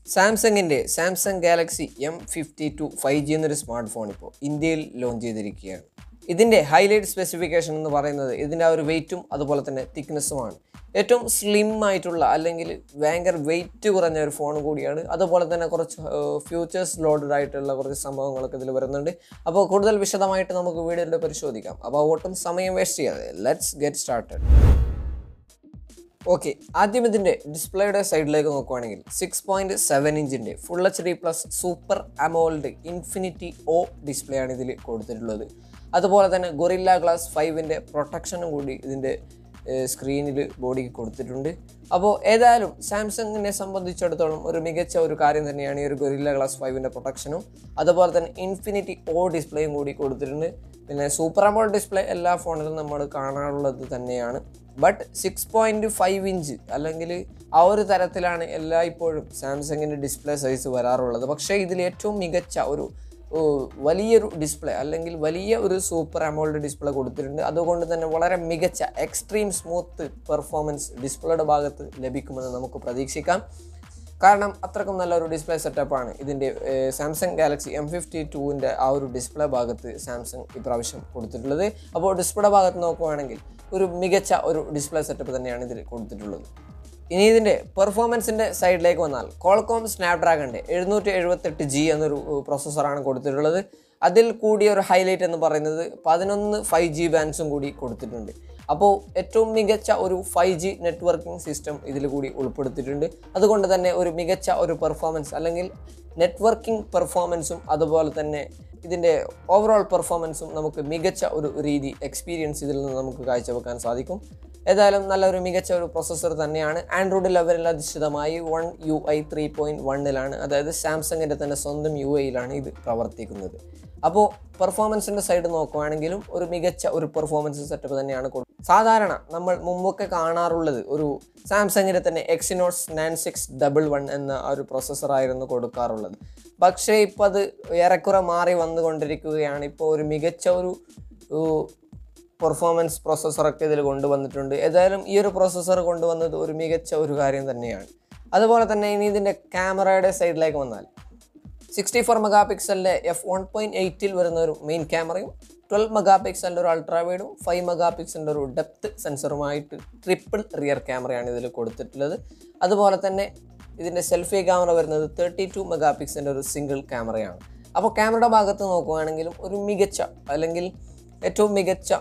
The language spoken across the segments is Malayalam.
സാംസങ്ങിൻ്റെ Samsung Galaxy M fifty two five G എന്നൊരു സ്മാർട്ട് ഫോൺ ഇപ്പോൾ ഇന്ത്യയിൽ ലോഞ്ച് ചെയ്തിരിക്കുകയാണ് ഇതിൻ്റെ ഹൈലൈറ്റ് സ്പെസിഫിക്കേഷൻ എന്ന് പറയുന്നത് ഇതിൻ്റെ ആ ഒരു വെയിറ്റും അതുപോലെ തന്നെ തിക്നെസ്സുമാണ് ഏറ്റവും സ്ലിം ആയിട്ടുള്ള അല്ലെങ്കിൽ ഭയങ്കര വെയിറ്റ് കുറഞ്ഞ ഒരു ഫോൺ കൂടിയാണ് അതുപോലെ തന്നെ കുറച്ച് ഫ്യൂച്ചേഴ്സ് ലോഡഡ് ആയിട്ടുള്ള കുറച്ച് സംഭവങ്ങളൊക്കെ ഇതിൽ വരുന്നുണ്ട് അപ്പോൾ കൂടുതൽ വിശദമായിട്ട് നമുക്ക് വീഡിയോയിൽ പരിശോധിക്കാം അപ്പോൾ ഒട്ടും സമയം വേസ്റ്റ് ചെയ്യാതെ ലെറ്റ്സ് ഗെറ്റ് സ്റ്റാർട്ടഡ് ഓക്കെ ആദ്യം ഇതിൻ്റെ ഡിസ്പ്ലേയുടെ സൈഡിലേക്ക് നോക്കുവാണെങ്കിൽ സിക്സ് പോയിൻറ്റ് സെവൻ ഇഞ്ചിൻ്റെ full H D plus super AMOLED infinity O display ആണ് ഇതിൽ കൊടുത്തിട്ടുള്ളത് അതുപോലെ തന്നെ ഗൊറില്ല ഗ്ലാസ് ഫൈവിൻ്റെ പ്രൊട്ടക്ഷനും കൂടി ഇതിൻ്റെ സ്ക്രീനിൽ ബോഡിക്ക് കൊടുത്തിട്ടുണ്ട് അപ്പോൾ ഏതായാലും സാംസങ്ങിനെ സംബന്ധിച്ചിടത്തോളം ഒരു മികച്ച ഒരു കാര്യം തന്നെയാണ് ഈ ഒരു ഗൊറില്ല ഗ്ലാസ് ഫൈവിൻ്റെ പ്രൊട്ടക്ഷനും അതുപോലെ തന്നെ ഇൻഫിനിറ്റി ഒ ഡിസ്പ്ലേയും കൂടി കൊടുത്തിട്ടുണ്ട് പിന്നെ സൂപ്പർ അമോൾ ഡിസ്പ്ലേ എല്ലാ ഫോണിലും നമ്മൾ കാണാറുള്ളത് തന്നെയാണ് but six point five inch അല്ലെങ്കിൽ ആ ഒരു തരത്തിലാണ് എല്ലാ ഇപ്പോഴും സാംസങ്ങിൻ്റെ ഡിസ്പ്ലേ സൈസ് വരാറുള്ളത് പക്ഷേ ഇതിൽ ഏറ്റവും മികച്ച ഒരു ഓ, വലിയൊരു ഡിസ്പ്ലേ അല്ലെങ്കിൽ വലിയ ഒരു സൂപ്പർ അമോൾഡ് ഡിസ്പ്ലേ കൊടുത്തിട്ടുണ്ട് അതുകൊണ്ട് തന്നെ വളരെ മികച്ച എക്സ്ട്രീം സ്മൂത്ത് പെർഫോമൻസ് ഡിസ്പ്ലേയുടെ ഭാഗത്ത് ലഭിക്കുമെന്ന് നമുക്ക് പ്രതീക്ഷിക്കാം കാരണം അത്രക്കും നല്ലൊരു ഡിസ്പ്ലേ സെറ്റപ്പാണ് ഇതിൻ്റെ സാംസങ് ഗാലക്സി എം ഫിഫ്റ്റി ടുവിൻ്റെ ആ ഒരു ഡിസ്പ്ലേ ഭാഗത്ത് സാംസങ് ഇപ്രാവശ്യം കൊടുത്തിട്ടുള്ളത് അപ്പോൾ ഡിസ്പ്ലേ ഭാഗത്ത് നോക്കുവാണെങ്കിൽ ഒരു മികച്ച ഒരു ഡിസ്പ്ലേ സെറ്റപ്പ് തന്നെയാണ് ഇതിൽ കൊടുത്തിട്ടുള്ളത് ഇനി ഇതിൻ്റെ പെർഫോമൻസിൻ്റെ സൈഡിലേക്ക് വന്നാൽ കോൾകോം സ്നാപ്ഡ്രാഗണിൻ്റെ എഴുന്നൂറ്റി എഴുപത്തെട്ട് ജി എന്നൊരു പ്രോസസ്സറാണ് കൊടുത്തിട്ടുള്ളത് അതിൽ കൂടിയ ഒരു ഹൈലൈറ്റ് എന്ന് പറയുന്നത് പതിനൊന്ന് ഫൈവ് ജി ബാൻഡ്സും കൂടി കൊടുത്തിട്ടുണ്ട് അപ്പോൾ ഏറ്റവും മികച്ച ഒരു ഫൈവ് ജി നെറ്റ്വർക്കിംഗ് സിസ്റ്റം ഇതിൽ കൂടി ഉൾപ്പെടുത്തിയിട്ടുണ്ട് അതുകൊണ്ട് തന്നെ ഒരു മികച്ച ഒരു പെർഫോമൻസ് അല്ലെങ്കിൽ നെറ്റ്വർക്കിംഗ് പെർഫോമൻസും അതുപോലെ തന്നെ ഇതിൻ്റെ ഓവറോൾ പെർഫോമൻസും നമുക്ക് മികച്ച ഒരു രീതി എക്സ്പീരിയൻസ് ഇതിൽ നിന്ന് നമുക്ക് കാഴ്ചവെക്കാൻ സാധിക്കും ഏതായാലും നല്ലൊരു മികച്ച ഒരു പ്രൊസസ്സർ തന്നെയാണ് ആൻഡ്രോയിഡ് ലെവലിൽ അധിഷ്ഠിതമായി one U I three point വണ്ണിലാണ് അതായത് സാംസങ്ങിൻ്റെ തന്നെ സ്വന്തം യു ഐയിലാണ് ഇത് പ്രവർത്തിക്കുന്നത് അപ്പോൾ പെർഫോമൻസിൻ്റെ സൈഡ് നോക്കുവാണെങ്കിലും ഒരു മികച്ച ഒരു പെർഫോമൻസ് സെറ്റപ്പ് തന്നെയാണ് കൊടുക്കുന്നത് സാധാരണ നമ്മൾ മുമ്പൊക്കെ കാണാറുള്ളത് ഒരു സാംസങ്ങിൻ്റെ തന്നെ Exynos nine six double one എന്ന ആ ഒരു പ്രൊസസ്സറായിരുന്നു കൊടുക്കാറുള്ളത് പക്ഷേ ഇപ്പോൾ അത് ഏറെക്കുറെ മാറി വന്നുകൊണ്ടിരിക്കുകയാണ് ഇപ്പോൾ ഒരു മികച്ച ഒരു പെർഫോമൻസ് പ്രോസസ്സറൊക്കെ ഇതിൽ കൊണ്ടുവന്നിട്ടുണ്ട് ഏതായാലും ഈ ഒരു പ്രോസസ്സർ കൊണ്ടുവന്നത് ഒരു മികച്ച ഒരു കാര്യം തന്നെയാണ് അതുപോലെ തന്നെ ഇനി ഇതിൻ്റെ ക്യാമറയുടെ സൈഡിലേക്ക് വന്നാൽ സിക്സ്റ്റി ഫോർ മെഗാ പിക്സലിൻ്റെ എഫ് വൺ പോയിൻറ്റ് എയ്റ്റിൽ വരുന്ന ഒരു മെയിൻ ക്യാമറയും ട്വൽവ് മെഗാ പിക്സലിൻ്റെ ഒരു അൾട്രാ വൈഡും ഫൈവ് മെഗാ പിക്സലിൻ്റെ ഒരു ഡെപ്ത് സെൻസറുമായിട്ട് ട്രിപ്പിൾ റിയർ ക്യാമറയാണ് ഇതിൽ കൊടുത്തിട്ടുള്ളത് അതുപോലെ തന്നെ ഇതിൻ്റെ സെൽഫി ക്യാമറ വരുന്നത് തേർട്ടി ടു മെഗാ പിക്സലിൻ്റെ ഒരു സിംഗിൾ ക്യാമറയാണ് അപ്പോൾ ക്യാമറയുടെ ഭാഗത്ത് നോക്കുകയാണെങ്കിലും ഒരു മികച്ച അല്ലെങ്കിൽ ഏറ്റവും മികച്ച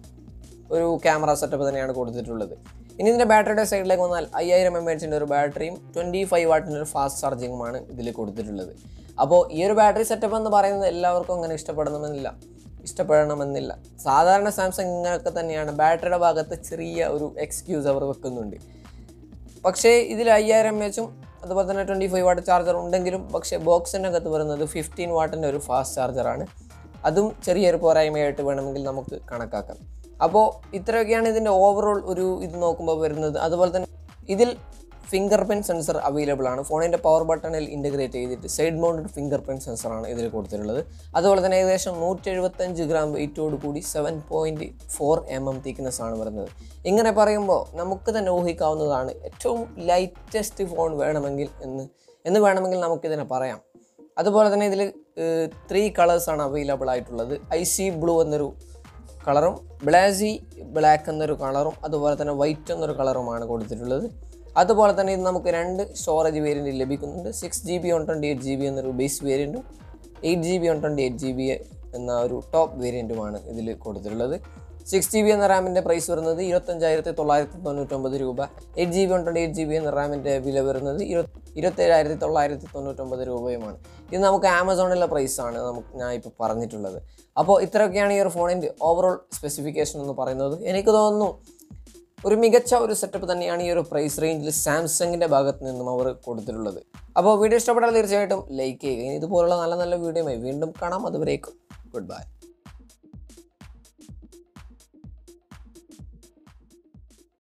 ഒരു ക്യാമറ സെറ്റപ്പ് തന്നെയാണ് കൊടുത്തിട്ടുള്ളത് ഇനി ഇതിൻ്റെ ബാറ്ററിയുടെ സൈഡിലേക്ക് വന്നാൽ അയ്യായിരം എം എച്ചിൻ്റെ ഒരു ബാറ്ററിയും ട്വൻറ്റി ഫൈവ് വാട്ടിൻ്റെ ഒരു ഫാസ്റ്റ് ചാർജിങ്ങുമാണ് ഇതിൽ കൊടുത്തിട്ടുള്ളത് അപ്പോൾ ഈ ഒരു ബാറ്ററി സെറ്റപ്പ് എന്ന് പറയുന്നത് എല്ലാവർക്കും അങ്ങനെ ഇഷ്ടപ്പെടണമെന്നില്ല ഇഷ്ടപ്പെടണമെന്നില്ല സാധാരണ സാംസങ് ഇങ്ങനെയൊക്കെ തന്നെയാണ് ബാറ്ററിയുടെ ഭാഗത്ത് ചെറിയ ഒരു എക്സ്ക്യൂസ് അവർ വെക്കുന്നുണ്ട് പക്ഷേ ഇതിൽ അയ്യായിരം എം എച്ചും അതുപോലെ തന്നെ ട്വൻറ്റി ഫൈവ് വാട്ട് ചാർജർ ഉണ്ടെങ്കിലും പക്ഷേ ബോക്സിൻ്റെ അകത്ത് വരുന്നത് ഫിഫ്റ്റീൻ വാട്ടിൻ്റെ ഒരു ഫാസ്റ്റ് ചാർജറാണ് അതും ചെറിയൊരു പോരായ്മയായിട്ട് വേണമെങ്കിൽ നമുക്ക് കണക്കാക്കാം അപ്പോൾ ഇത്രയൊക്കെയാണ് ഇതിൻ്റെ ഓവറോൾ ഒരു ഇത് നോക്കുമ്പോൾ വരുന്നത് അതുപോലെ തന്നെ ഇതിൽ ഫിംഗർ പ്രിൻറ്റ് സെൻസർ അവൈലബിൾ ആണ് ഫോണിൻ്റെ പവർ ബട്ടണിൽ ഇൻറ്റഗ്രേറ്റ് ചെയ്തിട്ട് സൈഡ് മൗണ്ടഡ് ഫിംഗർ പ്രിൻറ്റ് സെൻസറാണ് ഇതിൽ കൊടുത്തിട്ടുള്ളത് അതുപോലെ തന്നെ ഏകദേശം നൂറ്റി എഴുപത്തഞ്ച് ഗ്രാം വെയിറ്റോട് കൂടി seven point four M M thickness ആണ് വരുന്നത് ഇങ്ങനെ പറയുമ്പോൾ നമുക്ക് തന്നെ ഊഹിക്കാവുന്നതാണ് ഏറ്റവും ലൈറ്റസ്റ്റ് ഫോൺ വേണമെങ്കിൽ എന്ന് എന്ന് വേണമെങ്കിൽ നമുക്കിതിനെ പറയാം അതുപോലെ തന്നെ ഇതിൽ ത്രീ കളേഴ്സാണ് അവൈലബിൾ ആയിട്ടുള്ളത് ഐ സി ബ്ലൂ എന്നൊരു കളറും ബ്ലാസി ബ്ലാക്ക് എന്നൊരു കളറും അതുപോലെ തന്നെ വൈറ്റ് എന്നൊരു കളറുമാണ് കൊടുത്തിട്ടുള്ളത് അതുപോലെ തന്നെ ഇത് നമുക്ക് രണ്ട് സ്റ്റോറേജ് വേരിയൻറ്റ് ലഭിക്കുന്നുണ്ട് six G B one twenty eight G B എന്നൊരു ബേസ് വേരിയൻറ്റും eight G B one twenty eight G B എന്ന ഒരു ടോപ്പ് വേരിയൻറ്റുമാണ് ഇതിൽ കൊടുത്തിട്ടുള്ളത് സിക്സ് ജി ബി എന്ന റാമിൻ്റെ പ്രൈസ് വരുന്നത് ഇരുപത്തഞ്ചായിരത്തി തൊള്ളായിരത്തി തൊണ്ണൂറ്റൊമ്പത് രൂപ eight G B one twenty eight G B എന്ന റാമിൻ്റെ വില വരുന്നത് ഇരുപത്തി ഇരുപത്തേഴായിരത്തി തൊള്ളായിരത്തി തൊണ്ണൂറ്റൊമ്പത് രൂപയുമാണ് ഇത് നമുക്ക് ആമസോണിലെ പ്രൈസാണ് നമുക്ക് ഞാൻ ഇപ്പോൾ പറഞ്ഞിട്ടുള്ളത് അപ്പോൾ ഇത്രയൊക്കെയാണ് ഈ ഒരു ഫോണിൻ്റെ ഓവറോൾ സ്പെസിഫിക്കേഷൻ എന്ന് പറയുന്നത് എനിക്ക് തോന്നുന്നു ഒരു മികച്ച ഒരു സെറ്റപ്പ് തന്നെയാണ് ഈ ഒരു പ്രൈസ് റേഞ്ചിൽ സാംസങ്ങിൻ്റെ ഭാഗത്ത് നിന്നും അവർ കൊടുത്തിട്ടുള്ളത് അപ്പോൾ വീഡിയോ ഇഷ്ടപ്പെട്ടാൽ തീർച്ചയായിട്ടും ലൈക്ക് ചെയ്യുക ഇനി ഇതുപോലുള്ള നല്ല നല്ല വീഡിയോയുമായി വീണ്ടും കാണാം അതുവരേക്കും ഗുഡ് ബൈ